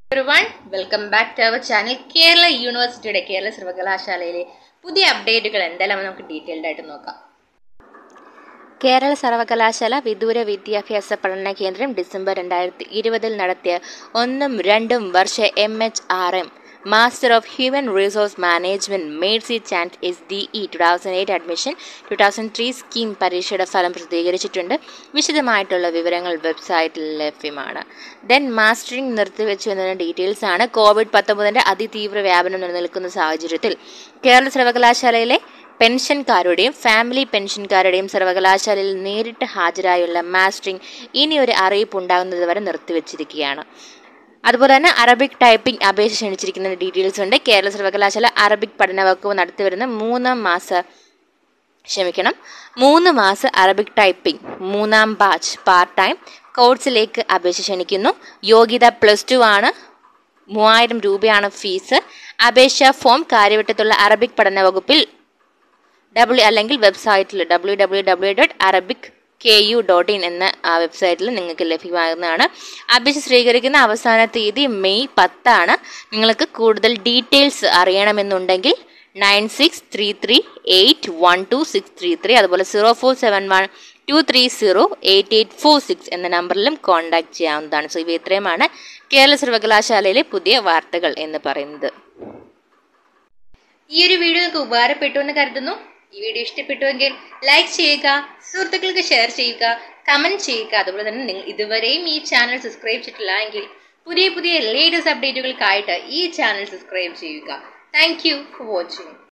one welcome back to our channel Kerala യൂണിവേഴ്സിറ്റിയുടെ കേരള സർവകലാശാലയിലെ പുതിയ അപ്ഡേറ്റുകൾ എന്തെല്ലാം നമുക്ക് ഡീറ്റെയിൽഡ് ആയിട്ട് നോക്കാം കേരള സർവകലാശാല വിദൂര വിദ്യാഭ്യാസ പഠന കേന്ദ്രം ഡിസംബർ രണ്ടായിരത്തി ഇരുപതിൽ നടത്തിയ ഒന്നും രണ്ടും വർഷ M H R M master of human resource management mercy chance S D E two thousand eight admission two thousand three scheme പരീക്ഷയുടെ ഫലം പ്രസിദ്ധീകരിച്ചിട്ടുണ്ട് വിശദമായിട്ടുള്ള വിവരങ്ങൾ വെബ്സൈറ്റിൽ ലഭ്യമാണ് ദെൻ മാസ്റ്ററിംഗ് നിർത്തിവെച്ചു എന്നതിന്റെ ഡീറ്റെയിൽസ് ആണ് കോവിഡ് പത്തൊമ്പതിന്റെ അതിതീവ്ര വ്യാപനം നിലനിൽക്കുന്ന സാഹചര്യത്തിൽ കേരള സർവകലാശാലയിലെ പെൻഷൻകാരുടെയും ഫാമിലി പെൻഷൻകാരുടെയും സർവകലാശാലയിൽ നേരിട്ട് ഹാജരായുള്ള മാസ്റ്ററിംഗ് ഇനി ഒരു അറിയിപ്പ് ഉണ്ടാകുന്നത് വരെ നിർത്തിവെച്ചിരിക്കുകയാണ് അതുപോലെ തന്നെ അറബിക് ടൈപ്പിംഗ് അപേക്ഷ ക്ഷണിച്ചിരിക്കുന്ന ഡീറ്റെയിൽസ് ഉണ്ട് കേരള സർവകലാശാല അറബിക് പഠന വകുപ്പ് നടത്തിവരുന്ന മൂന്നാം മാസ ക്ഷമിക്കണം മൂന്ന് മാസ അറബിക് ടൈപ്പിംഗ് മൂന്നാം ബാച്ച് പാർട്ട് ടൈം കോഴ്സിലേക്ക് അപേക്ഷ ക്ഷണിക്കുന്നു യോഗ്യത പ്ലസ് ടു ആണ് മൂവായിരം രൂപയാണ് ഫീസ് അപേക്ഷാ ഫോം കാര്യവട്ടത്തുള്ള അറബിക് പഠന വകുപ്പിൽ ഡബ്ല്യു അല്ലെങ്കിൽ വെബ്സൈറ്റിൽ W W W dot Arabic K U dot in എന്ന ആ വെബ്സൈറ്റിൽ നിങ്ങൾക്ക് ലഭ്യമാകുന്നതാണ് അപേക്ഷ സ്വീകരിക്കുന്ന അവസാന തീയതി മെയ് പത്താണ് നിങ്ങൾക്ക് കൂടുതൽ ഡീറ്റെയിൽസ് അറിയണമെന്നുണ്ടെങ്കിൽ nine six three three eight one two six three three അതുപോലെ zero four seven one two three zero eight eight four six എന്ന നമ്പറിലും കോൺടാക്ട് ചെയ്യാവുന്നതാണ് സോ ഇവ ഇത്രയുമാണ് കേരള സർവകലാശാലയിലെ പുതിയ വാർത്തകൾ എന്ന് പറയുന്നത് ഈ ഒരു വീഡിയോ നിങ്ങൾക്ക് ഉപകാരപ്പെട്ടു എന്ന് കരുതുന്നു ഈ വീഡിയോ ഇഷ്ടപ്പെട്ടുവെങ്കിൽ ലൈക്ക് ചെയ്യുക സുഹൃത്തുക്കൾക്ക് ഷെയർ ചെയ്യുക കമന്റ് ചെയ്യുക അതുപോലെ തന്നെ നിങ്ങൾ ഇതുവരെയും ഈ ചാനൽ സബ്സ്ക്രൈബ് ചെയ്തിട്ടില്ല എങ്കിൽ പുതിയ പുതിയ ലേറ്റസ്റ്റ് അപ്ഡേറ്റുകൾക്കായിട്ട് ഈ ചാനൽ സബ്സ്ക്രൈബ് ചെയ്യുക താങ്ക് യു ഫോർ വാച്ചിങ്